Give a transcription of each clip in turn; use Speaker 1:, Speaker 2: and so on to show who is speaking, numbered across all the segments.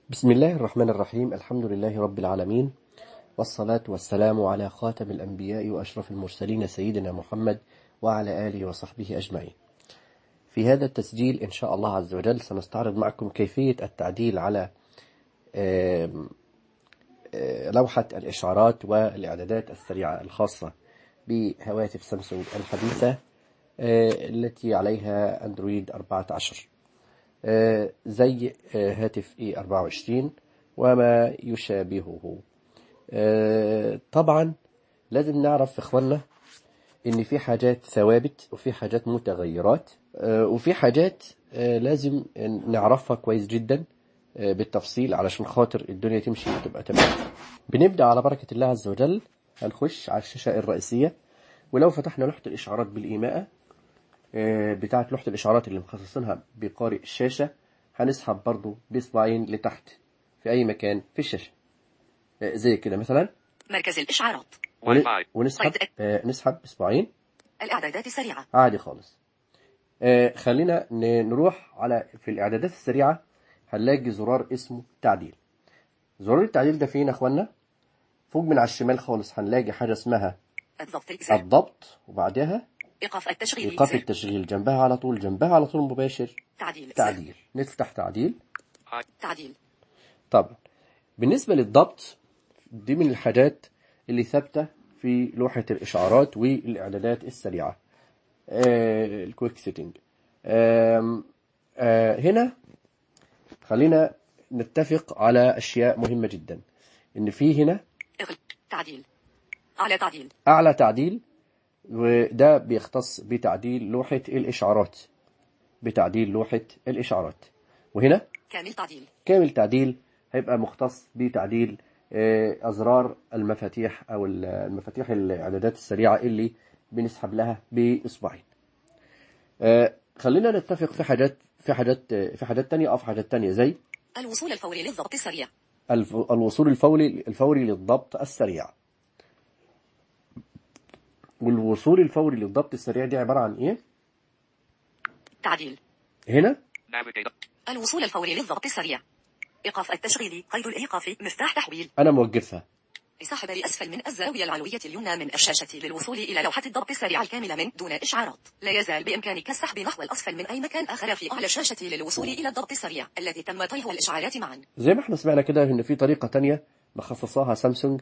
Speaker 1: بسم الله الرحمن الرحيم الحمد لله رب العالمين والصلاة والسلام على خاتم الأنبياء وأشرف المرسلين سيدنا محمد وعلى آله وصحبه أجمعين في هذا التسجيل إن شاء الله عز وجل سنستعرض معكم كيفية التعديل على لوحة الإشعارات والإعدادات السريعة الخاصة بهواتف سامسونج الحديثة التي عليها أندرويد 14 زي هاتف اي 24 وما يشابهه طبعا لازم نعرف اخوانا ان في حاجات ثوابت وفي حاجات متغيرات وفي حاجات لازم نعرفها كويس جدا بالتفصيل علشان خاطر الدنيا تمشي وتبقى تمام بنبدأ على بركة الله عز وجل هنخش على الشاشة الرئيسية ولو فتحنا لوحة الإشعارات بالإيماءة بتاعة لوحة الإشعارات اللي مخصصينها بقارئ الشاشة هنسحب برضو بإصبعين لتحت في أي مكان في الشاشة زي كده مثلا
Speaker 2: مركز الإشعارات
Speaker 1: ونسحب نسحب إصبعين
Speaker 2: الإعدادات السريعة
Speaker 1: عادي خالص خلينا نروح على في الإعدادات السريعة هنلاقي زرار اسمه تعديل زرار التعديل ده فين يا اخوانا فوق من على الشمال خالص هنلاقي حاجة اسمها
Speaker 2: الضبط الإزاء
Speaker 1: الضبط وبعدها
Speaker 2: إيقاف التشغيل
Speaker 1: إيقاف
Speaker 2: الإزاء.
Speaker 1: التشغيل جنبها على طول جنبها على طول مباشر
Speaker 2: تعديل
Speaker 1: تعديل نفتح تعديل
Speaker 2: تعديل
Speaker 1: طبعا بالنسبة للضبط دي من الحاجات اللي ثابتة في لوحة الإشعارات والإعدادات السريعة آه الكويك سيتنج آه آه هنا خلينا نتفق على أشياء مهمة جدا إن في هنا
Speaker 2: إغل تعديل على تعديل
Speaker 1: أعلى تعديل وده بيختص بتعديل لوحة الإشعارات بتعديل لوحة الإشعارات وهنا
Speaker 2: كامل تعديل
Speaker 1: كامل تعديل هيبقى مختص بتعديل آه، أزرار المفاتيح أو المفاتيح الإعدادات السريعة اللي بنسحب لها بإصبعين آه، خلينا نتفق في حاجات في حاجات في حاجات تانية أو في حاجات تانية زي
Speaker 2: الوصول الفوري للضبط السريع
Speaker 1: الف- الوصول الفوري الفوري للضبط السريع والوصول الفوري للضبط السريع دي عبارة عن إيه؟
Speaker 2: تعديل
Speaker 1: هنا
Speaker 2: الوصول الفوري للضبط السريع إيقاف التشغيل قيد الإيقاف مفتاح تحويل
Speaker 1: أنا موقفها
Speaker 2: لسحب لأسفل من الزاوية العلوية اليمنى من الشاشة للوصول إلى لوحة الضبط السريع الكاملة من دون إشعارات لا يزال بإمكانك السحب نحو الأسفل من أي مكان آخر في أعلى الشاشة للوصول إلى الضبط السريع الذي تم طيه الإشعارات معا
Speaker 1: زي ما احنا سمعنا كده ان في طريقة تانية مخصصاها سامسونج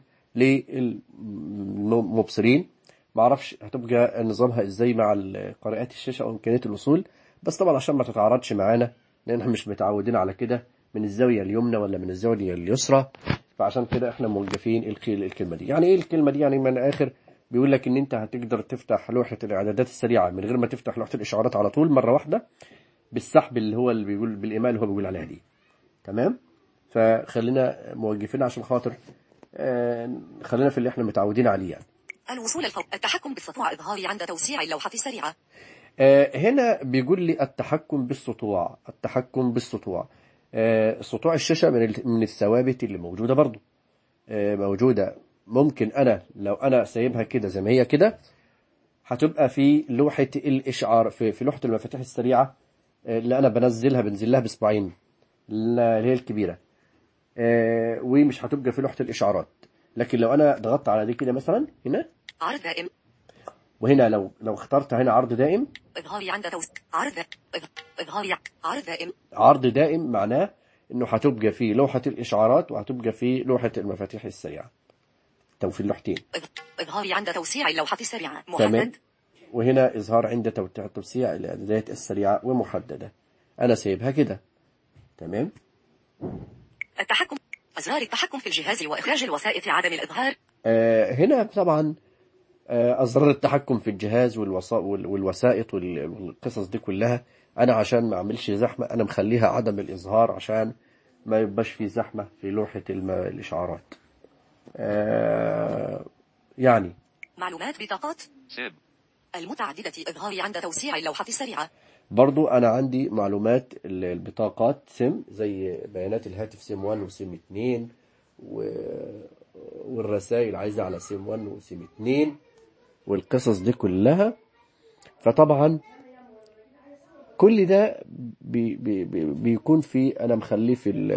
Speaker 1: للمبصرين معرفش هتبقى نظامها ازاي مع قارئات الشاشة او امكانية الوصول بس طبعا عشان ما تتعرضش معانا لان احنا مش متعودين على كده من الزاوية اليمنى ولا من الزاوية اليسرى فعشان كده احنا موقفين الك- الكلمة دي يعني ايه الكلمة دي يعني من الاخر بيقول لك ان انت هتقدر تفتح لوحة الاعدادات السريعة من غير ما تفتح لوحة الاشعارات على طول مرة واحدة بالسحب اللي هو اللي بيقول بالايماء اللي هو بيقول عليها دي تمام فخلينا موقفين عشان خاطر آه، خلينا في اللي احنا متعودين عليه يعني
Speaker 2: الوصول الفوري التحكم بالسطوع إظهاري عند توسيع اللوحة السريعة
Speaker 1: آه، هنا بيقول لي التحكم بالسطوع التحكم بالسطوع آه، سطوع الشاشة من ال- من الثوابت اللي موجودة برضو آه، موجودة ممكن أنا لو أنا سايبها كده زي ما هي كده هتبقى في لوحة الإشعار في, في لوحة المفاتيح السريعة آه، اللي أنا بنزلها بنزل لها بإصبعين اللي هي الكبيرة آه، ومش هتبقى في لوحة الإشعارات لكن لو أنا ضغطت على دي كده مثلا هنا
Speaker 2: عرض دائم
Speaker 1: وهنا لو لو اخترت هنا عرض دائم
Speaker 2: إظهاري عند توسيع عرض إظ- إظهاري عرض دائم
Speaker 1: عرض دائم معناه انه هتبقى في لوحة الاشعارات وهتبقى في لوحة المفاتيح السريعة تو في اللوحتين
Speaker 2: إظ- إظهاري عند توسيع اللوحة السريعة
Speaker 1: تمام
Speaker 2: محدد
Speaker 1: وهنا اظهار عند توت- توسيع الاعدادات السريعة ومحددة انا سايبها كده تمام
Speaker 2: التحكم أزرار التحكم في الجهاز وإخراج الوسائط عدم الإظهار
Speaker 1: آه هنا طبعا آه أزرار التحكم في الجهاز والوسا... وال- والوسائط وال- والقصص دي كلها أنا عشان ما أعملش زحمة أنا مخليها عدم الإظهار عشان ما يبقاش في زحمة في لوحة الم... الإشعارات آه يعني
Speaker 2: معلومات بطاقات
Speaker 3: سب
Speaker 2: المتعددة إظهاري عند توسيع اللوحة السريعة
Speaker 1: برضو أنا عندي معلومات ال- البطاقات سم زي بيانات الهاتف سم 1 وسم 2 و... والرسائل عايزة على سم 1 وسم 2 والقصص دي كلها فطبعا كل ده بي بي بي بيكون في انا مخليه في ال-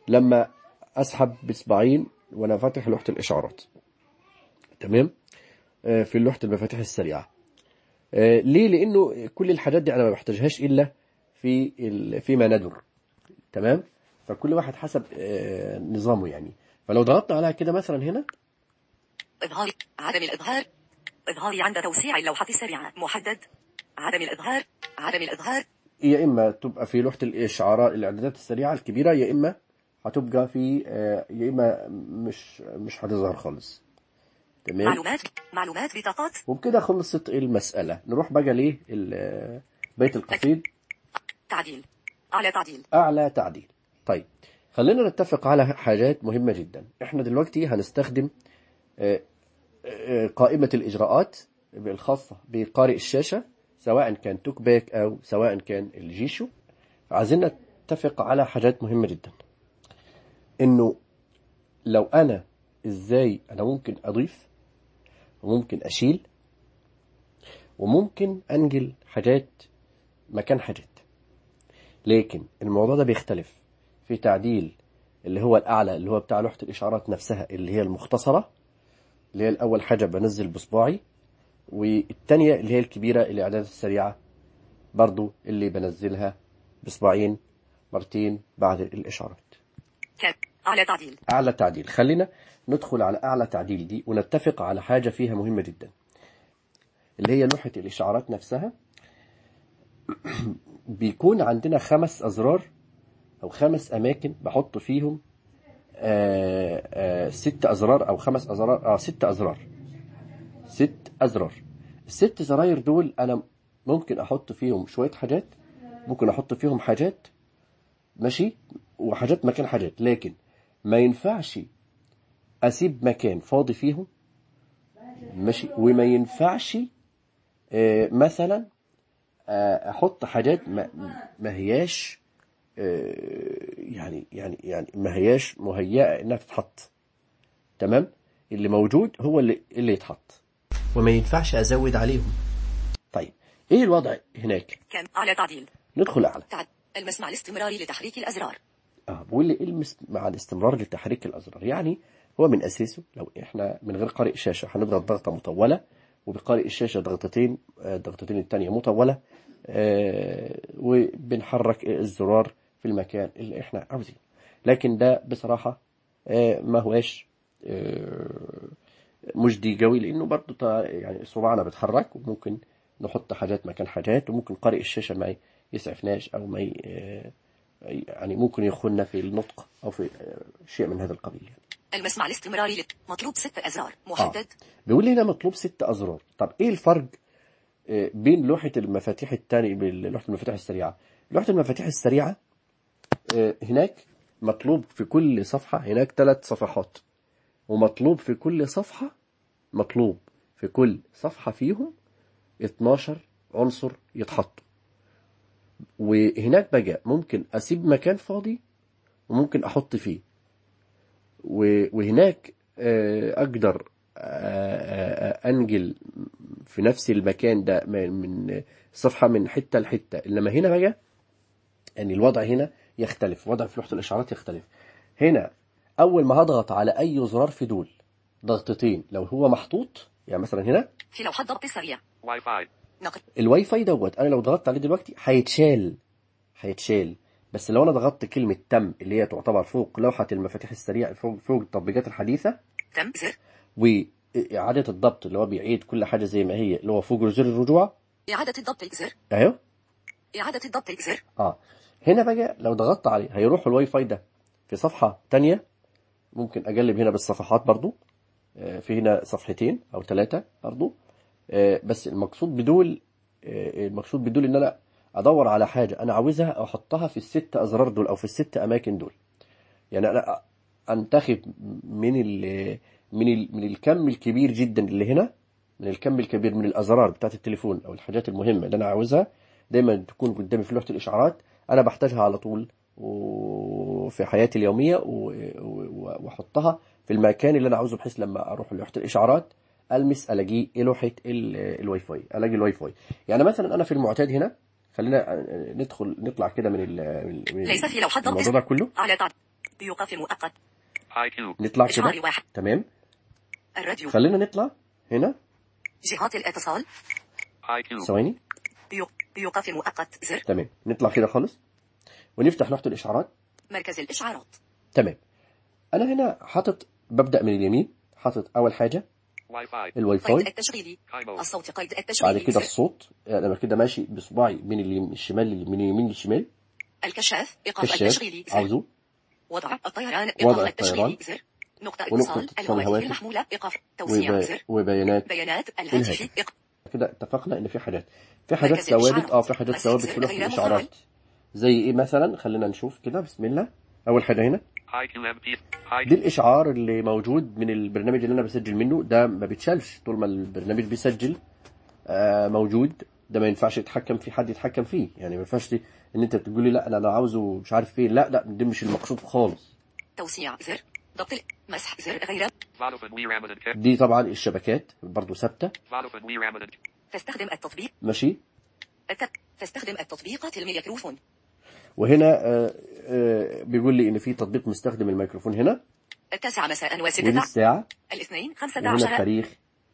Speaker 1: لما اسحب بصباعين وانا فاتح لوحة الاشعارات تمام آه، في لوحة المفاتيح السريعة آه، ليه لانه كل الحاجات دي انا ما بحتاجهاش الا في ال- فيما ندر تمام فكل واحد حسب آه، نظامه يعني فلو ضغطنا عليها كده مثلا هنا
Speaker 2: إظهار عدم الإظهار إظهار عند توسيع اللوحة السريعة محدد عدم الإظهار عدم الإظهار
Speaker 1: يا اما تبقى في لوحة الاشعارات الاعدادات السريعة الكبيرة يا اما هتبقى في آه، يا اما مش مش هتظهر خالص تمام
Speaker 2: معلومات معلومات بطاقات
Speaker 1: وبكده خلصت المسألة نروح بقى ليه ال- بيت القصيد
Speaker 2: تعديل أعلى تعديل
Speaker 1: أعلى تعديل طيب خلينا نتفق على حاجات مهمة جدا احنا دلوقتي هنستخدم آه، آه، قائمة الإجراءات الخاصة بقارئ الشاشة سواء كان توك باك أو سواء كان الجيشو عايزين نتفق على حاجات مهمة جدا إنه لو أنا إزاي أنا ممكن أضيف وممكن أشيل وممكن أنجل حاجات مكان حاجات لكن الموضوع ده بيختلف في تعديل اللي هو الأعلى اللي هو بتاع لوحة الإشعارات نفسها اللي هي المختصرة اللي هي الأول حاجة بنزل بصباعي والتانية اللي هي الكبيرة الإعدادات السريعة برضو اللي بنزلها بصباعين مرتين بعد الإشعارات
Speaker 2: كاب أعلى تعديل
Speaker 1: أعلى تعديل خلينا ندخل على أعلى تعديل دي ونتفق على حاجة فيها مهمة جدا اللي هي لوحة الإشعارات نفسها بيكون عندنا خمس أزرار أو خمس أماكن بحط فيهم آه آه ست أزرار أو خمس أزرار آه ست أزرار ست أزرار الست زراير دول أنا ممكن أحط فيهم شوية حاجات ممكن أحط فيهم حاجات ماشي وحاجات مكان حاجات لكن ما ينفعش أسيب مكان فاضي فيهم ماشي وما ينفعش آه مثلا آه أحط حاجات ما, ما هياش آه يعني يعني يعني ما هياش مهيئة إنها تتحط تمام اللي موجود هو اللي اللي يتحط وما ينفعش أزود عليهم طيب إيه الوضع هناك
Speaker 2: كام أعلى تعديل
Speaker 1: ندخل أعلى
Speaker 2: تعد المسمع الاستمراري لتحريك الأزرار
Speaker 1: اه بقول لي المس مع الاستمرار لتحريك الازرار يعني هو من اساسه لو احنا من غير قارئ شاشه هنضغط ضغطه مطوله وبقارئ الشاشه ضغطتين آه، ضغطتين الثانيه مطوله آه، وبنحرك الزرار في المكان اللي احنا عاوزينه لكن ده بصراحه آه، ما هواش آه، مجدي قوي لانه برضه تا- يعني صباعنا بيتحرك وممكن نحط حاجات مكان حاجات وممكن قارئ الشاشه ما يسعفناش او ما ي- آه، يعني ممكن يخوننا في النطق او في آه، شيء من هذا القبيل
Speaker 2: المسمع الاستمراري لت... مطلوب ست أزرار محدد
Speaker 1: بيقول لي هنا مطلوب ست أزرار طب إيه الفرق آه، بين لوحة المفاتيح التاني بلوحة المفاتيح السريعة لوحة المفاتيح السريعة آه، هناك مطلوب في كل صفحة هناك ثلاث صفحات ومطلوب في كل صفحة مطلوب في كل صفحة فيهم 12 عنصر يتحطوا وهناك بقى ممكن أسيب مكان فاضي وممكن أحط فيه و- وهناك آه، أقدر آه، آه، أنجل في نفس المكان ده من من صفحة من حتة لحتة إنما هنا بقى يعني الوضع هنا يختلف وضع في لوحة الإشعارات يختلف هنا أول ما هضغط على أي زرار في دول ضغطتين لو هو محطوط يعني مثلا هنا
Speaker 2: في لوحة ضغط سريع
Speaker 3: Wi-Fi.
Speaker 2: نقل
Speaker 1: الواي فاي دوت انا لو ضغطت عليه دلوقتي هيتشال هيتشال بس لو انا ضغطت كلمة تم اللي هي تعتبر فوق لوحة المفاتيح السريعة فوق, فوق التطبيقات الحديثة
Speaker 2: تم زر
Speaker 1: وإعادة الضبط اللي هو بيعيد كل حاجة زي ما هي اللي هو فوق زر الرجوع
Speaker 2: إعادة الضبط زر
Speaker 1: اهو
Speaker 2: إعادة الضبط زر
Speaker 1: اه هنا بقى لو ضغطت عليه هيروح الواي فاي ده في صفحة تانية ممكن اقلب هنا بالصفحات برضو آه، في هنا صفحتين او ثلاثة برضو آه، بس المقصود بدول آه، المقصود بدول ان انا ادور على حاجة انا عاوزها احطها في الست ازرار دول او في الست اماكن دول يعني انا انتخب من ال من ال من الكم الكبير جدا اللي هنا من الكم الكبير من الازرار بتاعت التليفون او الحاجات المهمه اللي انا عاوزها دايما تكون قدامي في لوحه الاشعارات انا بحتاجها على طول وفي حياتي اليوميه و- و- واحطها في المكان اللي انا عاوزه بحيث لما اروح لوحه الاشعارات المس الاقيه إيه لوحه ال- الواي فاي الاقي الواي فاي يعني مثلا انا في المعتاد هنا خلينا ندخل نطلع كده من ال- من ال- من
Speaker 2: ليس في لوحة ضغط
Speaker 1: الموضوع ده كله
Speaker 2: أعلى تعديل إيقاف مؤقت
Speaker 3: IQ.
Speaker 1: نطلع
Speaker 2: إشعار
Speaker 1: كده
Speaker 2: واحد
Speaker 1: تمام
Speaker 2: الراديو
Speaker 1: خلينا نطلع هنا
Speaker 2: جهات الاتصال
Speaker 3: IQ.
Speaker 1: ثواني
Speaker 2: إيق- إيقاف مؤقت زر
Speaker 1: تمام نطلع كده خالص ونفتح لوحة الإشعارات
Speaker 2: مركز الإشعارات
Speaker 1: تمام أنا هنا حاطط ببدأ من اليمين حاطط أول حاجة
Speaker 3: Wi-Fi.
Speaker 1: الواي
Speaker 2: قيد
Speaker 1: فاي
Speaker 2: التشغيلي
Speaker 3: Kimo.
Speaker 2: الصوت قيد
Speaker 1: بعد
Speaker 2: التشغيلي
Speaker 1: كده
Speaker 2: زر.
Speaker 1: الصوت أنا كده ماشي بصباعي من اليمين الشمال من اليمين للشمال
Speaker 2: الكشاف إيقاف
Speaker 1: كشاف
Speaker 2: التشغيلي زر.
Speaker 1: عاوزه
Speaker 2: وضع الطيران
Speaker 1: وضع
Speaker 2: إيقاف التشغيلي
Speaker 1: الطيران.
Speaker 2: زر نقطة
Speaker 1: ونقطة
Speaker 2: اتصال
Speaker 1: اتصال
Speaker 2: الهواتف
Speaker 1: الهواتف.
Speaker 2: المحمولة إيقاف توسيع
Speaker 1: وب...
Speaker 2: زر
Speaker 1: وبيانات
Speaker 2: بيانات
Speaker 1: الهاتف.
Speaker 2: الهاتف إيق-
Speaker 1: كده اتفقنا ان في حاجات في حاجات
Speaker 2: مركز
Speaker 1: ثوابت
Speaker 2: الإشعارات.
Speaker 1: اه في حاجات
Speaker 2: مسج
Speaker 1: ثوابت
Speaker 2: زر
Speaker 1: في لوحة
Speaker 2: غير
Speaker 1: الاشعارات
Speaker 2: مفعول.
Speaker 1: زي ايه مثلا خلينا نشوف كده بسم الله اول حاجه هنا
Speaker 3: IQMP.
Speaker 1: دي الاشعار اللي موجود من البرنامج اللي انا بسجل منه ده ما بيتشالش طول ما البرنامج بيسجل آه موجود ده ما ينفعش يتحكم في حد يتحكم فيه يعني ما ينفعش ان انت تقول لي لا انا انا عاوزه مش عارف فين لا لا ده مش المقصود خالص
Speaker 2: توسيع زر ضبط ال- مسح زر غير
Speaker 3: Vodafone We Ramadan. Ke-
Speaker 1: دي طبعا الشبكات برضو ثابته
Speaker 3: Vodafone We Ramadan.
Speaker 2: تستخدم التطبيق
Speaker 1: ماشي
Speaker 2: الت... تستخدم التطبيقات الميكروفون
Speaker 1: وهنا آه آه بيقول لي ان في تطبيق مستخدم الميكروفون هنا
Speaker 2: التاسعة مساء
Speaker 1: ودي
Speaker 2: وستة
Speaker 1: الساعه
Speaker 2: الاثنين خمسة
Speaker 1: وهنا
Speaker 2: عشر
Speaker 1: التاريخ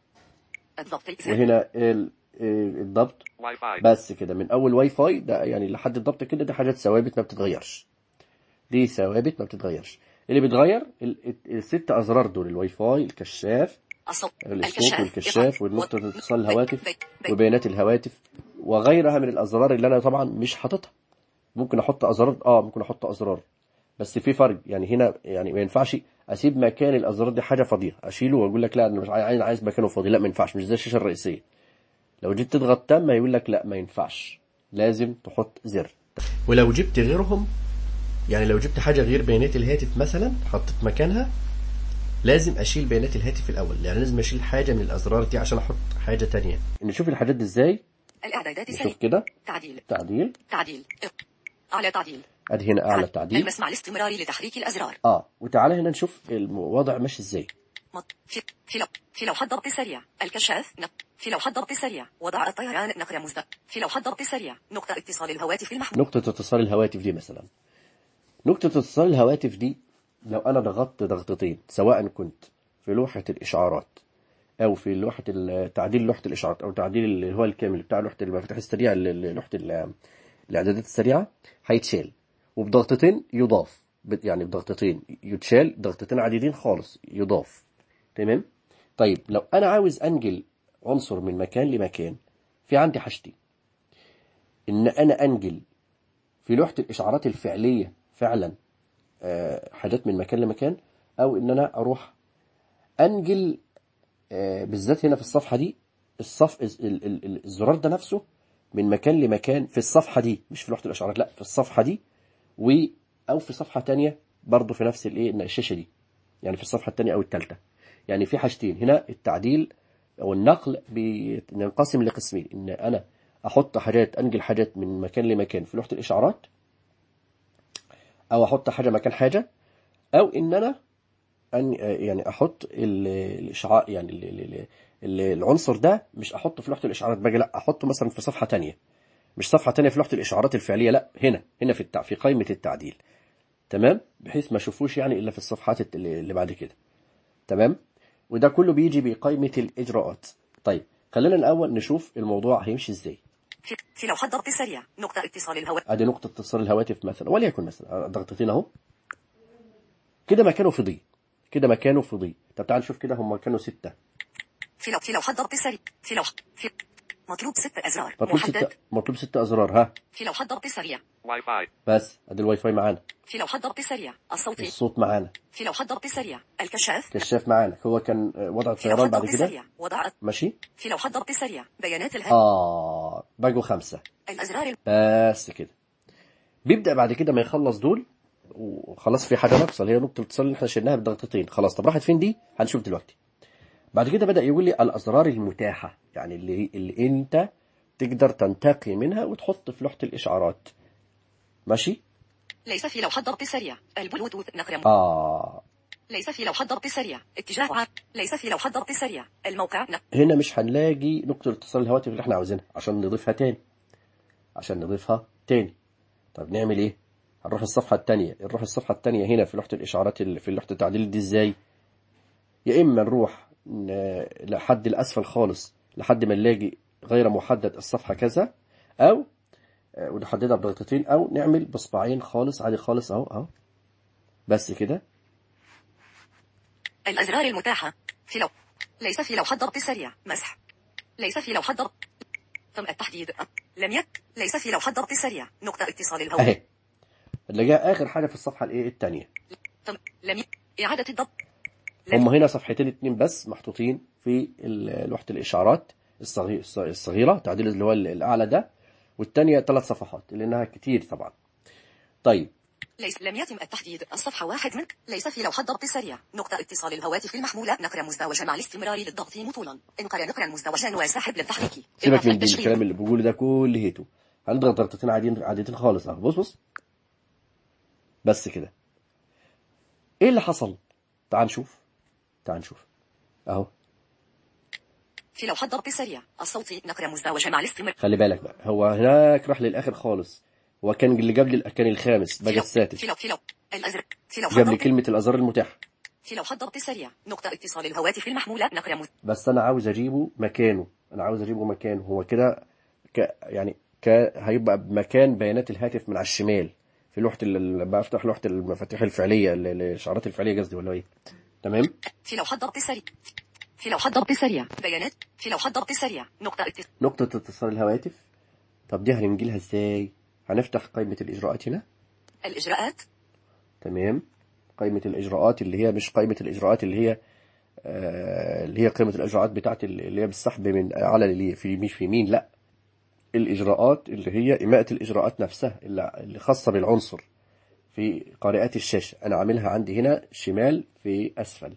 Speaker 2: الضبط زر
Speaker 1: وهنا ال- آه، الضبط
Speaker 3: Wi-Fi.
Speaker 1: بس كده من اول واي فاي ده يعني لحد الضبط كده دي حاجات ثوابت ما بتتغيرش دي ثوابت ما بتتغيرش اللي بيتغير ال- ال- الست ازرار دول الواي فاي الكشاف
Speaker 2: الصوت
Speaker 1: الصوت والكشاف ونقطة
Speaker 2: و-
Speaker 1: اتصال
Speaker 2: بي-
Speaker 1: الهواتف
Speaker 2: بي- بي-
Speaker 1: وبيانات الهواتف وغيرها من الازرار اللي انا طبعا مش حاططها ممكن احط ازرار اه ممكن احط ازرار بس في فرق يعني هنا يعني ما ينفعش اسيب مكان الازرار دي حاجه فاضيه اشيله واقول لك لا انا مش عايز عايز مكانه فاضي لا ما ينفعش مش زي الشاشه الرئيسيه لو جيت تضغط تم هيقول لك لا ما ينفعش لازم تحط زر ولو جبت غيرهم يعني لو جبت حاجه غير بيانات الهاتف مثلا حطيت مكانها لازم اشيل بيانات الهاتف الاول يعني لازم اشيل حاجه من الازرار دي عشان احط حاجه تانية نشوف الحاجات دي ازاي
Speaker 2: الإعدادات
Speaker 1: نشوف
Speaker 2: السريع
Speaker 1: كده
Speaker 2: تعديل
Speaker 1: تعديل
Speaker 2: تعديل إق- أعلى تعديل
Speaker 1: ادي هنا اعلى تعديل
Speaker 2: المسمع الاستمراري لتحريك الأزرار
Speaker 1: اه وتعالى هنا نشوف الوضع ماشي ازاي
Speaker 2: مط... في في لو... في لوحة ضبط سريع الكشاف نق... في لوحة ضبط سريع وضع الطيران نقر مزدق في لوحة ضبط سريع نقطة اتصال الهواتف المحمول
Speaker 1: نقطة اتصال الهواتف دي مثلا نقطة اتصال الهواتف دي لو أنا ضغطت ضغطتين سواء كنت في لوحة الإشعارات أو في لوحة ال- تعديل لوحة الإشعارات أو تعديل اللي هو الكامل بتاع لوحة المفاتيح السريعة ال- ال- لوحة ال- الإعدادات السريعة هيتشال وبضغطتين يضاف ب- يعني بضغطتين يتشال ضغطتين عديدين خالص يضاف تمام طيب لو أنا عاوز أنقل عنصر من مكان لمكان في عندي حاجتين إن أنا أنقل في لوحة الإشعارات الفعلية فعلا آه، حاجات من مكان لمكان أو إن أنا أروح أنقل آه، بالذات هنا في الصفحة دي الصف ال- ال- ال- الزرار ده نفسه من مكان لمكان في الصفحة دي مش في لوحة الإشعارات لا في الصفحة دي و أو في صفحة تانية برضه في نفس الإيه الشاشة دي يعني في الصفحة التانية أو التالتة يعني في حاجتين هنا التعديل أو النقل بينقسم لقسمين إن أنا أحط حاجات أنقل حاجات من مكان لمكان في لوحة الإشعارات او احط حاجه مكان حاجه او ان انا أن يعني احط ال- الاشعاع يعني ال- ال- ال- العنصر ده مش احطه في لوحه الاشعارات بقى لا احطه مثلا في صفحه تانية مش صفحه تانية في لوحه الاشعارات الفعليه لا هنا هنا في التع... في قائمه التعديل تمام بحيث ما اشوفوش يعني الا في الصفحات اللي اللي بعد كده تمام وده كله بيجي بقائمه الاجراءات طيب خلينا الاول نشوف الموضوع هيمشي ازاي
Speaker 2: في, في لوحة ضبط سريع نقطة اتصال الهواتف
Speaker 1: ادي نقطة اتصال الهواتف مثلا وليكن مثلا ضغطتين اهو كده مكانه فضي كده مكانه فضي طب تعال نشوف كده هم كانوا ستة
Speaker 2: في لو في لوحة ضبط سريع في لوحة في مطلوب ست أزرار
Speaker 1: مطلوب
Speaker 2: محدد
Speaker 1: ستة مطلوب ستة ازرار ها
Speaker 2: في لوحة ضبط سريع
Speaker 3: Wi-Fi.
Speaker 1: بس ادي الواي فاي معانا
Speaker 2: في لوحة ضبط سريع الصوتي
Speaker 1: الصوت معانا
Speaker 2: في لوحة ضبط سريع الكشاف
Speaker 1: كشاف معانا هو كان آه، وضع
Speaker 2: في لوحة
Speaker 1: الطيران بعد
Speaker 2: ضبط
Speaker 1: كده
Speaker 2: سريع وضع
Speaker 1: ماشي
Speaker 2: في لوحة ضبط سريع بيانات الهاتف
Speaker 1: اه بقوا خمسة
Speaker 2: الأزرار ال-
Speaker 1: بس كده بيبدأ بعد كده ما يخلص دول وخلاص في حاجة ناقصة اللي هي نقطة الاتصال اللي احنا شلناها بضغطتين خلاص طب راحت فين دي هنشوف دلوقتي بعد كده بدأ يقول لي الأزرار المتاحة يعني اللي, اللي انت تقدر تنتقي منها وتحط في لوحة الإشعارات ماشي
Speaker 2: ليس في لوحة ضبط سريع البلوتوث نقر م-
Speaker 1: آه
Speaker 2: ليس في لوحة ضبط سريع اتجاه عام ليس في لوحة ضبط سريع الموقع نق...
Speaker 1: هنا مش هنلاقي نقطة الاتصال الهواتف اللي احنا عاوزينها عشان نضيفها تاني عشان نضيفها تاني طب نعمل ايه هنروح الصفحة التانية نروح الصفحة التانية هنا في لوحة الإشعارات ال- في لوحة التعديل دي إزاي يا إما نروح ن- لحد الأسفل خالص لحد ما نلاقي غير محدد الصفحة كذا أو آه، ونحددها بضغطتين أو نعمل بصباعين خالص عادي خالص أهو أهو بس كده
Speaker 2: الأزرار المتاحة في لو ليس في لوحة ضغط سريع مسح ليس في لوحة ضغط تم التحديد لم يك ليس في لوحة ضغط سريع نقطة اتصال الهواء
Speaker 1: أهي نلاقيها آخر حاجة في الصفحة الإيه التانية
Speaker 2: تم لم يك إعادة الضبط لم
Speaker 1: هم هنا صفحتين اتنين بس محطوطين في ال- لوحة الإشعارات الصغير الصغيرة تعديل اللي هو الأعلى ده والتانية ثلاث صفحات لأنها كتير طبعا طيب
Speaker 2: ليس لم يتم التحديد الصفحة واحد من ليس في لوحة ضغط سريع نقطة اتصال الهواتف المحمولة نقرا مزدوجا مع الاستمرار للضغط مطولا انقر نقرا مزدوجا وساحب للتحريك
Speaker 1: سيبك
Speaker 2: إضافة
Speaker 1: من دي
Speaker 2: التشغيل.
Speaker 1: الكلام اللي بقوله ده كل هيته هنضغط ضغطتين عاديين عاديتين خالص اهو بص بص بس كده ايه اللي حصل تعال نشوف تعال نشوف اهو
Speaker 2: في لوحة ضغط سريع الصوتي نقرا مزدوجا مع الاستمرار
Speaker 1: خلي بالك بقى هو هناك راح للاخر خالص هو كان اللي جاب لي كان الخامس
Speaker 2: في
Speaker 1: بقى
Speaker 2: لو
Speaker 1: السادس
Speaker 2: في لو في لو الأزرق في لوحة
Speaker 1: جاب لي
Speaker 2: ضغط
Speaker 1: كلمة الأزرار المتاحة
Speaker 2: في لوحة ضغط سريع نقطة اتصال الهواتف المحمولة نقرا مز...
Speaker 1: بس أنا عاوز أجيبه مكانه أنا عاوز أجيبه مكانه هو كده ك يعني ك هيبقى بمكان بيانات الهاتف من على الشمال في لوحة ال... لما أفتح لوحة المفاتيح الفعلية ال- الإشعارات الفعلية قصدي ولا إيه تمام
Speaker 2: في لوحة ضغط سريع في لوحة ضغط سريع بيانات في لوحة ضغط سريع نقطة اتصال
Speaker 1: نقطة اتصال الهواتف طب دي هننجلها إزاي هنفتح قائمة الإجراءات هنا
Speaker 2: الإجراءات
Speaker 1: تمام قائمة الإجراءات اللي هي مش قائمة الإجراءات اللي هي آه اللي هي قائمة الإجراءات بتاعت ال- اللي هي بالسحب من على اللي في مش في يمين لا الإجراءات اللي هي إماءة الإجراءات نفسها اللي اللي خاصة بالعنصر في قارئات الشاشة أنا عاملها عندي هنا شمال في أسفل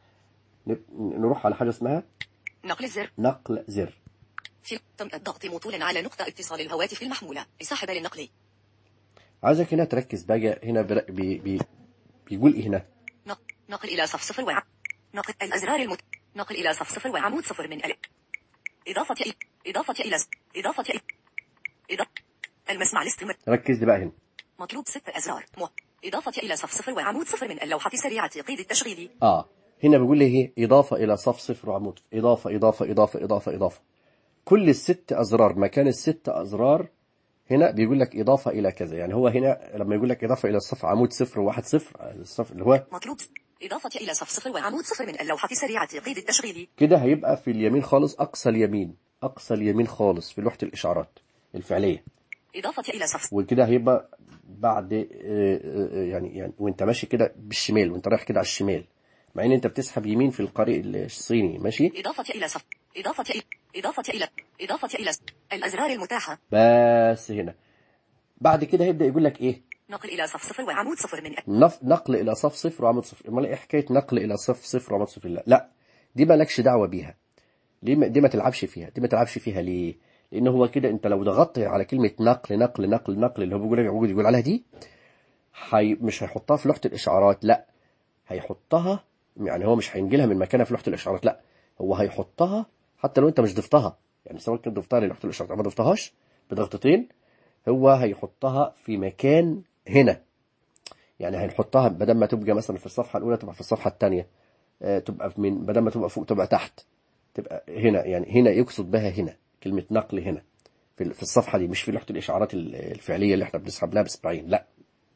Speaker 1: نب- نروح على حاجة اسمها
Speaker 2: نقل الزر
Speaker 1: نقل زر
Speaker 2: في تم الضغط مطولا على نقطة اتصال الهواتف المحمولة لسحب للنقل
Speaker 1: عايزك هنا تركز بقى هنا بر- بي بي بيقول إيه هنا
Speaker 2: نق- نقل إلى صف صفر وع نقل الأزرار المت نقل إلى صف صفر وعمود صفر من ألف إضافة إلى إضافة إلى إضافة إلى إضافة المسمع الاستمر
Speaker 1: ركز لي بقى هنا
Speaker 2: مطلوب ست أزرار م... إضافة إلى صف صفر وعمود صفر من اللوحة سريعة قيد التشغيل
Speaker 1: اه هنا بيقول لي ايه اضافه الى صف صفر وعمود اضافه اضافه اضافه اضافه اضافه كل الست ازرار مكان الست ازرار هنا بيقول لك اضافه الى كذا يعني هو هنا لما يقول لك اضافه الى الصف عمود صفر وواحد صفر الصف اللي هو
Speaker 2: مطلوب إضافة إلى صف صفر وعمود صفر من اللوحة سريعة قيد التشغيل
Speaker 1: كده هيبقى في اليمين خالص اقصى اليمين اقصى اليمين خالص في لوحه الاشعارات الفعليه
Speaker 2: إضافة إلى صف
Speaker 1: وكده هيبقى بعد آه، آه، يعني يعني وانت ماشي كده بالشمال وانت رايح كده على الشمال مع ان انت بتسحب يمين في القارئ الصيني ماشي
Speaker 2: إضافة إلى صف إضافة إلى إضافة إلى إضافة إلى الأزرار المتاحة
Speaker 1: بس هنا بعد كده هيبدأ يقول لك ايه
Speaker 2: نقل إلى صف صفر وعمود صفر من
Speaker 1: نف... نقل الى صف صفر وعمود صفر امال ايه حكايه نقل الى صف صفر وعمود صفر لا لا دي مالكش دعوه بيها ليه ما... دي ما تلعبش فيها دي ما تلعبش فيها ليه لان هو كده انت لو ضغطت على كلمه نقل نقل نقل نقل اللي هو بيقول يقول يقول عليها دي حي... مش هيحطها في لوحه الاشعارات لا هيحطها يعني هو مش هينجلها من مكانها في لوحه الاشعارات لا هو هيحطها حتى لو انت مش ضفتها يعني سواء كنت ضفتها للوحه الاشعارات أو ما ضفتهاش بضغطتين هو هيحطها في مكان هنا يعني هنحطها بدل ما تبقى مثلا في الصفحة الأولى تبقى في الصفحة الثانية تبقى في من بدل ما تبقى فوق تبقى تحت تبقى هنا يعني هنا يقصد بها هنا كلمة نقل هنا في في الصفحة دي مش في لوحة الإشعارات ال- الفعلية اللي احنا بنسحب لها بإصبعين لا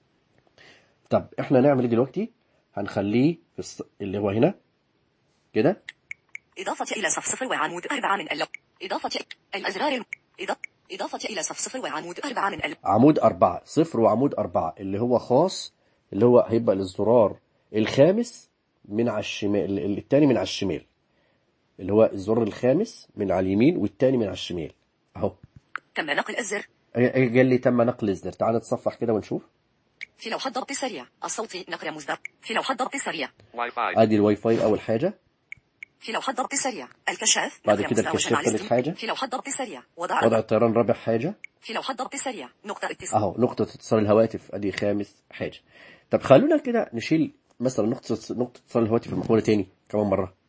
Speaker 1: طب احنا نعمل ايه دلوقتي هنخليه في الص... اللي هو هنا كده
Speaker 2: إضافة إلى صف صفر وعمود أربعة من اللوحة إضافة الأزرار الم... إضافة إضافة إلى صف صفر وعمود أربعة من اللوحة
Speaker 1: عمود أربعة صفر وعمود أربعة اللي هو خاص اللي هو هيبقى الزرار الخامس من على الشمال ال- التاني من على الشمال اللي هو الزرار الخامس من على اليمين والتاني من على الشمال اهو
Speaker 2: تم نقل الزر
Speaker 1: قال لي تم نقل الزر تعال نتصفح كده ونشوف
Speaker 2: في لوحة ضغط سريع الصوتي نقل مصدر في لوحة ضغط سريع
Speaker 3: Wi-Fi.
Speaker 1: ادي الواي فاي اول حاجة
Speaker 2: في لوحة ضغط سريع الكشاف
Speaker 1: بعد
Speaker 2: نقل
Speaker 1: كده
Speaker 2: مزدوجاً
Speaker 1: الكشاف
Speaker 2: مع
Speaker 1: ثالث
Speaker 2: الاستم-
Speaker 1: حاجة.
Speaker 2: في لوحة ضغط سريع وضع
Speaker 1: وضع الطيران رابع حاجة
Speaker 2: في لوحة ضغط سريع نقطة اتصال
Speaker 1: اهو نقطة اتصال الهواتف ادي خامس حاجة طب خلونا كده نشيل مثلا نقطة نقطة اتصال الهواتف المحمولة تاني كمان مرة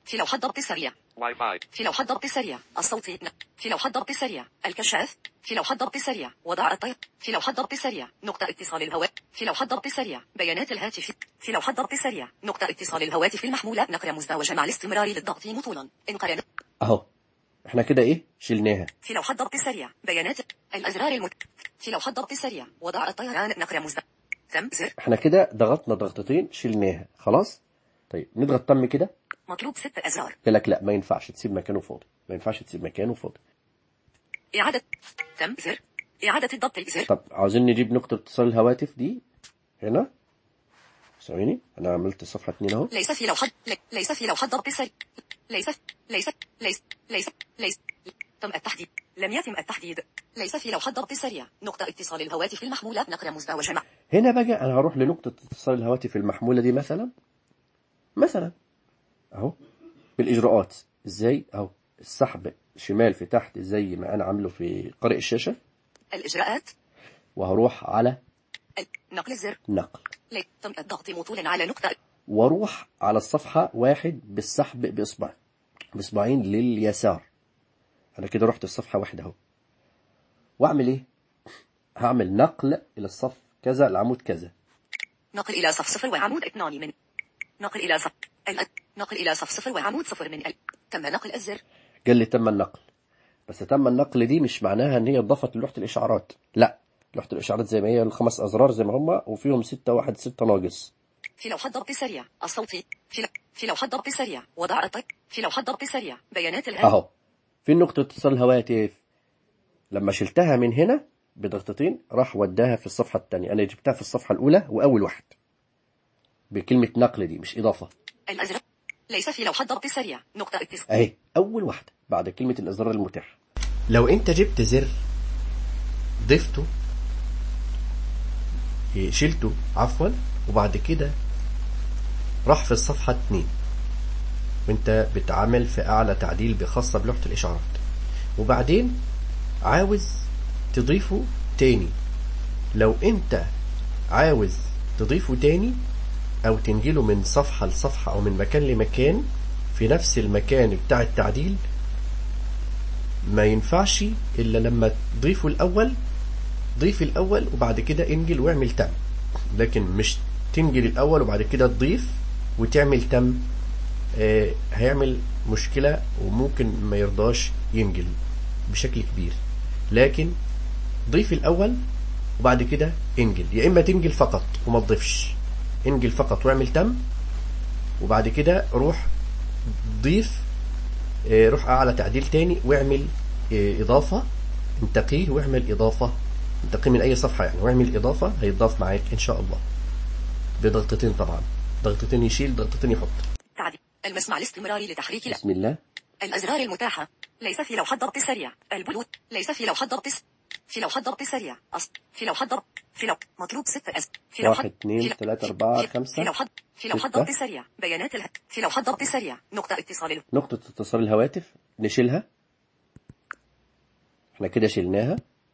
Speaker 2: في لوحة ضغط سريع
Speaker 3: Wi-Fi.
Speaker 2: في لوحة ضغط سريع الصوتي ن- في لوحة ضغط سريع الكشاف في لوحة ضغط سريع وضع الطير في لوحة ضغط سريع نقطة اتصال الهواء في لوحة ضغط سريع بيانات الهاتف في لوحة ضغط سريع نقطة اتصال الهواتف المحمولة نقر مزدوجة مع الاستمرار للضغط مطولا انقرن
Speaker 1: اهو احنا كده ايه شلناها
Speaker 2: في لوحة ضغط سريع بيانات الأزرار المت في لوحة ضغط سريع وضع الطيران نقر مزدوجة تم زر
Speaker 1: احنا كده ضغطنا ضغطتين شلناها خلاص طيب نضغط تم كده
Speaker 2: مطلوب ست أزرار
Speaker 1: قال لك لا ما ينفعش تسيب مكانه فاضي ما ينفعش تسيب مكانه فاضي
Speaker 2: إعادة تم زر إعادة الضبط زر
Speaker 1: طب عاوزين نجيب نقطة اتصال الهواتف دي هنا ثواني انا عملت صفحة اتنين اهو
Speaker 2: ليس في لوحة ل- ليس في لوحة ضبط سريع ليس ليس ليس ليس ليس تم التحديد لم يتم التحديد ليس في لوحة ضبط سريع نقطة اتصال الهواتف المحمولة نقر مزدوجة مع
Speaker 1: هنا بقى انا هروح لنقطة اتصال الهواتف المحمولة دي مثلا مثلا اهو بالاجراءات ازاي اهو السحب شمال في تحت زي ما انا عامله في قارئ الشاشة
Speaker 2: الإجراءات
Speaker 1: وهروح على
Speaker 2: ال- نقل الزر
Speaker 1: نقل
Speaker 2: لي- تم الضغط مطولا على نقطة
Speaker 1: واروح على الصفحة واحد بالسحب بإصبع بإصبعين لليسار أنا كده رحت الصفحة واحدة أهو وأعمل إيه؟ هعمل نقل إلى الصف كذا العمود كذا
Speaker 2: نقل إلى صف صفر وعمود اثنان من نقل إلى صف ال... نقل إلى صف صفر وعمود صفر من ال... تم نقل الزر
Speaker 1: قال لي تم النقل بس تم النقل دي مش معناها إن هي اضافت لوحة الإشعارات لا لوحة الإشعارات زي ما هي الخمس أزرار زي ما هما وفيهم ستة واحد ستة ناقص
Speaker 2: في لوحة ضغط سريع الصوتي في ل... في لوحة ضغط سريع وضع الطيب في لوحة ضغط سريع بيانات الهاتف
Speaker 1: أهو في نقطة اتصال الهواتف لما شلتها من هنا بضغطتين راح وداها في الصفحة الثانية أنا جبتها في الصفحة الأولى وأول واحد بكلمة نقل دي مش إضافة
Speaker 2: الأزرق ليس في لوحة ضغط سريع نقطة اتصال
Speaker 1: أهي أول واحدة بعد كلمة الإصدار المتاح لو أنت جبت زر ضفته إيه، شلته عفوا وبعد كده راح في الصفحة 2 وانت بتعامل في أعلى تعديل بخاصة بلوحة الإشعارات وبعدين عاوز تضيفه تاني لو انت عاوز تضيفه تاني او تنجله من صفحة لصفحة او من مكان لمكان في نفس المكان بتاع التعديل ما ينفعش الا لما تضيفه الاول ضيف الاول وبعد كده انجل واعمل تم لكن مش تنجل الاول وبعد كده تضيف وتعمل تم آه هيعمل مشكلة وممكن ما يرضاش ينجل بشكل كبير لكن ضيف الأول وبعد كده انجل يا إما تنجل فقط وما تضيفش انجل فقط واعمل تم وبعد كده روح ضيف آه، روح أعلى تعديل تاني واعمل آه، إضافة انتقيه واعمل إضافة انتقيه من أي صفحة يعني واعمل إضافة هيضاف معاك إن شاء الله بضغطتين طبعا ضغطتين يشيل ضغطتين يحط
Speaker 2: تعديل المسمع الاستمراري لتحريك ال-
Speaker 1: بسم الله
Speaker 2: الأزرار المتاحة ليس في لوحة ضغط سريع البلوت ليس في لوحة ضغط س... في لوحة ضغط سريع أصل في لوحة ضغط في لو مطلوب ست أز في لوحة
Speaker 1: واحد، اتنين،
Speaker 2: في ل-
Speaker 1: تلاتة،
Speaker 2: في-
Speaker 1: أربعة،
Speaker 2: في-
Speaker 1: خمسة،
Speaker 2: في لوحة في لوحة
Speaker 1: ستة.
Speaker 2: ضغط سريع بيانات اله... في لوحة ضغط سريع نقطة اتصال ال-
Speaker 1: نقطة اتصال الهواتف نشيلها احنا كده شلناها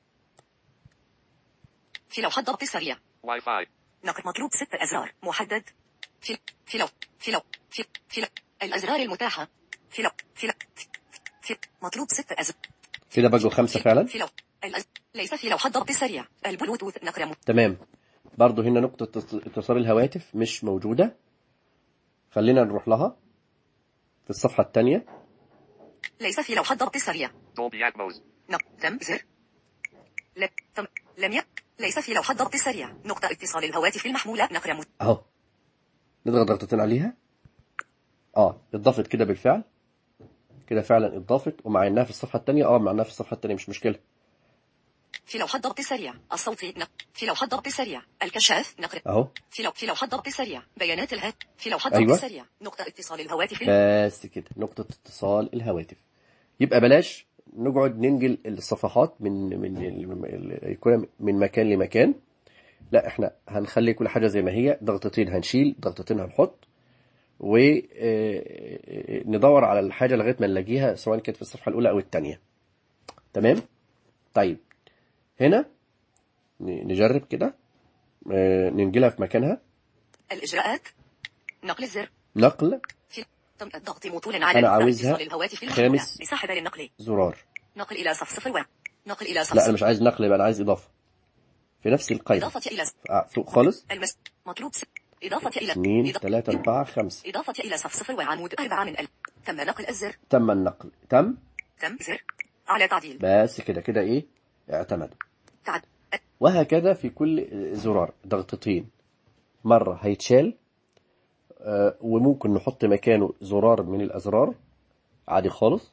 Speaker 2: في لوحة ضغط سريع
Speaker 3: Wi-Fi.
Speaker 2: نقل مطلوب ست أزرار محدد في في لو في لو في في لو الأزرار المتاحة في لو في لو في, في مطلوب ست أزرار
Speaker 1: كده بقوا خمسة فعلا
Speaker 2: في لو الأز... ليس في لوحة ضغط سريع البلوتوث نقر م...
Speaker 1: تمام برضو هنا نقطة اتص- اتصال الهواتف مش موجودة خلينا نروح لها في الصفحة الثانية
Speaker 2: ليس في لوحة ضغط سريع
Speaker 3: Dolby Atmos.
Speaker 2: نق تم زر لم تم لم ي... ليس في لوحة ضغط سريع نقطة اتصال الهواتف المحمولة نقر م...
Speaker 1: اهو نضغط ضغطتين عليها اه اتضافت كده بالفعل كده فعلا اتضافت ومعناها في الصفحة الثانية اه معناها في الصفحة الثانية مش مشكلة
Speaker 2: في لوحة ضغط سريع الصوتي نق... في لوحة ضغط سريع الكشاف نقر
Speaker 1: اهو
Speaker 2: في لو... في لوحة ضغط سريع بيانات الهات في لوحة ضغط
Speaker 1: أيوة.
Speaker 2: سريع نقطة اتصال الهواتف
Speaker 1: بس كده نقطة اتصال الهواتف يبقى بلاش نقعد ننقل الصفحات من من ال- ال- يكون من مكان لمكان لا احنا هنخلي كل حاجة زي ما هي ضغطتين هنشيل ضغطتين هنحط وندور على الحاجة لغاية ما نلاقيها سواء كانت في الصفحة الأولى أو الثانية تمام طيب هنا ن- نجرب كده آه، ننقلها في مكانها
Speaker 2: الإجراءات نقل الزر
Speaker 1: نقل
Speaker 2: في تم الضغط موصولا على
Speaker 1: أنا
Speaker 2: مفتاح
Speaker 1: عاوزها
Speaker 2: اتصال الهواتف المحمولة
Speaker 1: خامس
Speaker 2: مساحة للنقل
Speaker 1: زرار
Speaker 2: نقل إلى صف صفر واحد نقل إلى صف
Speaker 1: لا أنا
Speaker 2: صفر
Speaker 1: مش عايز نقل يبقى أنا عايز إضافة في نفس القائمة
Speaker 2: إضافة إلى
Speaker 1: آه، فوق خالص
Speaker 2: المس مطلوب س... إضافة إلى
Speaker 1: اثنين
Speaker 2: إضافة...
Speaker 1: ثلاثة أربعة خمسة
Speaker 2: إضافة إلى صف صفر وعمود أربعة من ألف تم نقل الزر
Speaker 1: تم النقل تم
Speaker 2: تم زر على تعديل
Speaker 1: بس كده كده إيه اعتمد
Speaker 2: تعد
Speaker 1: وهكذا في كل زرار ضغطتين مرة هيتشال آه، وممكن نحط مكانه زرار من الأزرار عادي خالص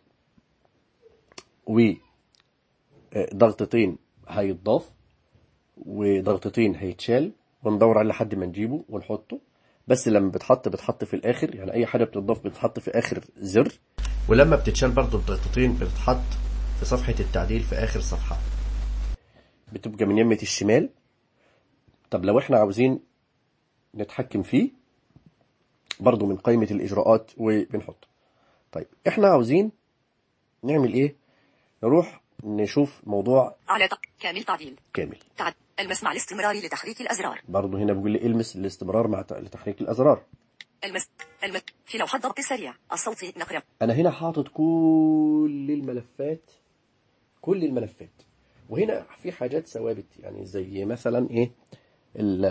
Speaker 1: وضغطتين هيتضاف وضغطتين هيتشال وندور عليه لحد ما نجيبه ونحطه بس لما بتحط بتحط في الآخر يعني أي حاجة بتضاف بتحط في آخر زر ولما بتتشال برضه الضغطتين بتتحط في صفحة التعديل في آخر صفحة بتبقى من يمة الشمال طب لو احنا عاوزين نتحكم فيه برضو من قائمة الإجراءات وبنحط طيب احنا عاوزين نعمل ايه نروح نشوف موضوع
Speaker 2: على ت... كامل تعديل
Speaker 1: كامل
Speaker 2: تعد المسمع الاستمراري لتحريك الأزرار
Speaker 1: برضو هنا بيقول لي المس الاستمرار مع ت- لتحريك الأزرار
Speaker 2: المس المس في لوحة ضغط سريع الصوتي نقرأ
Speaker 1: انا هنا حاطط كل الملفات كل الملفات وهنا في حاجات ثوابت يعني زي مثلا ايه ال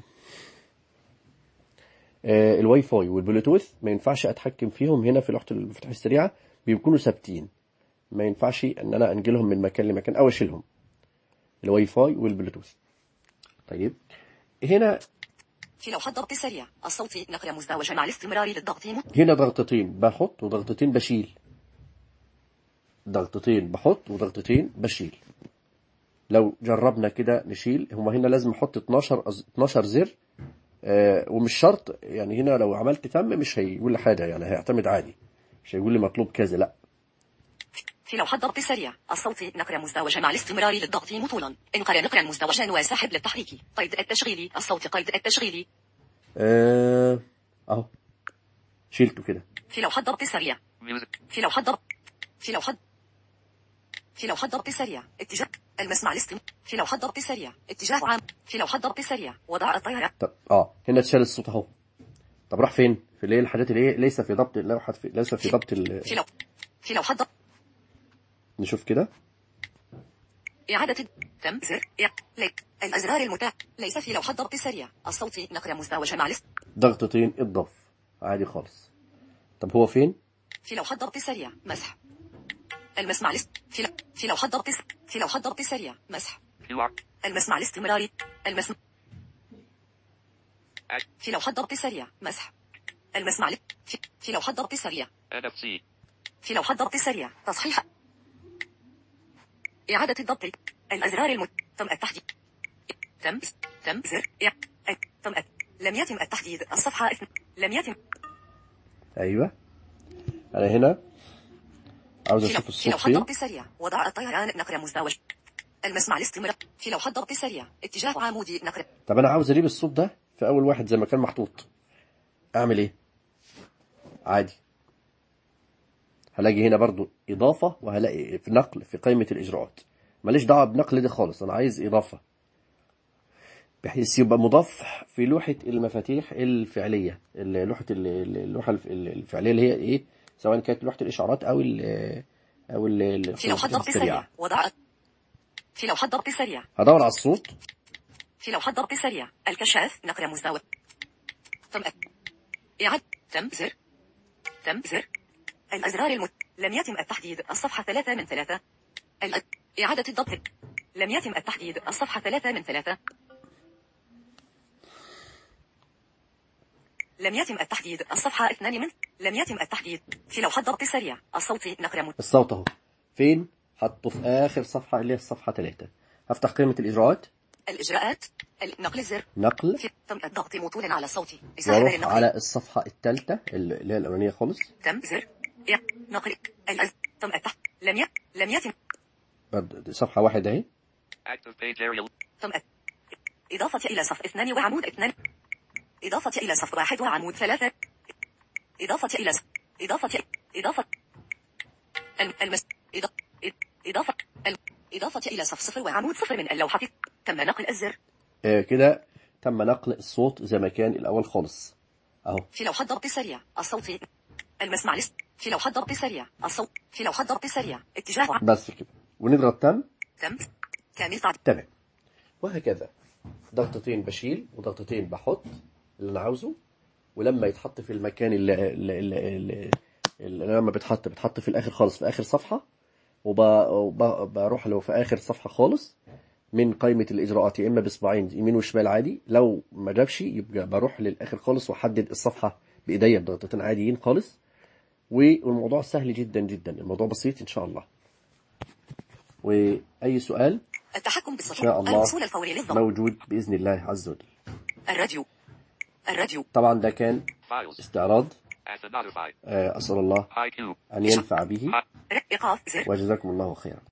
Speaker 1: آه، الواي فاي والبلوتوث ما ينفعش اتحكم فيهم هنا في لوحه المفاتيح السريعه بيكونوا ثابتين ما ينفعش ان انا انقلهم من مكان لمكان او اشيلهم الواي فاي والبلوتوث طيب هنا
Speaker 2: في لوحة ضغط سريع الصوتي نقرأ مزدوجة مع الاستمرار للضغط م...
Speaker 1: هنا ضغطتين بحط وضغطتين بشيل ضغطتين بحط وضغطتين بشيل لو جربنا كده نشيل هما هنا لازم احط 12 أز- 12 زر آه ومش شرط يعني هنا لو عملت تم مش هيقول لي حاجه يعني هيعتمد عادي مش هيقول لي مطلوب كذا لا
Speaker 2: في لوحة ضغط سريع الصوتي نقرأ مزدوجة مع الاستمرار للضغط مطولا انقرأ نقرأ مزدوجا وساحب للتحريك قيد التشغيلي الصوت قيد التشغيلي
Speaker 1: آه اهو شيلته كده
Speaker 2: في لوحة ضغط سريع
Speaker 3: Music.
Speaker 2: في لوحة ضغط في لوحة في لوحة ضغط سريع اتجاه المسمع الاستم في لوحة ضغط سريع اتجاه عام في لوحة ضغط سريع وضع الطيارة
Speaker 1: طب اه هنا اتشال الصوت اهو طب راح فين في اللي هي الحاجات اللي هي ليس في ضبط اللوحه في ليس في ضبط ال-
Speaker 2: في لو في لوحة ضغط
Speaker 1: نشوف كده
Speaker 2: إعادة تم زر إع- لي الأزرار المتاح ليس في لوحة ضغط سريع الصوتي نقرأ مزدوجة مع الاست
Speaker 1: ضغطتين اضاف عادي خالص طب هو فين
Speaker 2: في لوحة ضغط سريع مسح المسمع الاست في لو... في لوحة ضغط س... في لوحة ضغط سريع مسح
Speaker 3: QR.
Speaker 2: المسمع الاستمراري المسمع
Speaker 3: Act.
Speaker 2: في لوحة ضغط سريع مسح المسمع ال- في, في لوحة ضغط سريع
Speaker 3: NFC.
Speaker 2: في لوحة ضغط سريع تصحيح إعادة الضبط الأزرار الم... تم التحديد تم تم زر إع- تم الت- لم يتم التحديد الصفحة اثن... لم يتم
Speaker 1: ايوه انا هنا عاوز
Speaker 2: في, لو...
Speaker 1: اشوف
Speaker 2: في
Speaker 1: الصوت
Speaker 2: لوحة
Speaker 1: فين
Speaker 2: ضغط سريع وضع الطيران نقر مزدوج المسمع الاستمرار في لوحة ضغط سريع اتجاه عمودي نقر
Speaker 1: طب انا عاوز اجيب الصوت ده في اول واحد زي ما كان محطوط اعمل ايه عادي هلاقي هنا برضو اضافة وهلاقي في نقل في قائمة الاجراءات ماليش دعوة بنقل ده خالص انا عايز اضافة بحيث يبقى مضاف في لوحة المفاتيح الفعلية ال- لوحة ال- ال- اللوحة الف- الفعلية اللي هي ايه سواء كانت لوحة الاشعارات او ال او ال- ال-
Speaker 2: في لوحة ضغط سريع وضع في لوحة ضغط سريع
Speaker 1: هدور على الصوت
Speaker 2: في لوحة ضغط سريع الكشاف نقر مزدوج تم إعادة تم زر تم زر الأزرار الم... لم يتم التحديد الصفحة ثلاثة من ثلاثة الأ... إعادة الضبط لم يتم التحديد الصفحة ثلاثة من ثلاثة لم يتم التحديد الصفحة اثنان من لم يتم التحديد في لوحة ضغط سريع الصوتي نقر م...
Speaker 1: الصوت اهو فين حطه في اخر صفحة اللي هي الصفحة 3 هفتح قائمة الاجراءات
Speaker 2: الإجراءات ال- نقل الزر
Speaker 1: نقل
Speaker 2: في تم الضغط موصولا على الصوت مساحة
Speaker 1: واروح
Speaker 2: للنقل
Speaker 1: على الصفحة الثالثة اللي هي الاولانية خالص
Speaker 2: تم زر يا نقل الأز تم التحت لم ي... لم يتم
Speaker 1: برضه دي صفحة واحدة اهي
Speaker 3: Active page area.
Speaker 2: تم أ- إضافة إلى صف اثنان وعمود اثنان إضافة إلى صف واحد وعمود ثلاثة إضافة إلى صف إضافة إضافة الم- المس إضافة إضافة الم- إضافة إلى صف صفر وعمود صفر من اللوحة تم نقل الزر
Speaker 1: آه كده تم نقل الصوت زي ما كان الاول خالص اهو
Speaker 2: في لوحة ضغط سريع الصوتي المسمع لست في لوحة ضغط سريع الصوت في لوحة ضغط سريع اتجاه ع-
Speaker 1: بس كده ونضغط تم
Speaker 2: تم كامل تعديل
Speaker 1: تمام وهكذا ضغطتين بشيل وضغطتين بحط اللي انا عاوزه ولما يتحط في المكان اللي, اللي, اللي, اللي, اللي لما بيتحط بيتحط في الاخر خالص في اخر صفحه وبروح له في اخر صفحه خالص من قائمه الاجراءات يا اما باصبعين يمين وشمال عادي لو ما جابش يبقى بروح للاخر خالص واحدد الصفحه بايديا بضغطتين عاديين خالص والموضوع سهل جدا جدا الموضوع بسيط ان شاء الله واي سؤال
Speaker 2: التحكم
Speaker 1: إن
Speaker 2: بالسطور
Speaker 1: شاء الله
Speaker 2: الوصول الفوري للضغط
Speaker 1: موجود بإذن الله عز وجل
Speaker 2: الراديو الراديو
Speaker 1: طبعا ده كان
Speaker 3: Files.
Speaker 1: استعراض
Speaker 3: As a notified.
Speaker 1: آه، أسأل الله
Speaker 3: IQ.
Speaker 1: أن ينفع به
Speaker 2: ر- إيقاف زر
Speaker 1: وجزاكم الله خيرا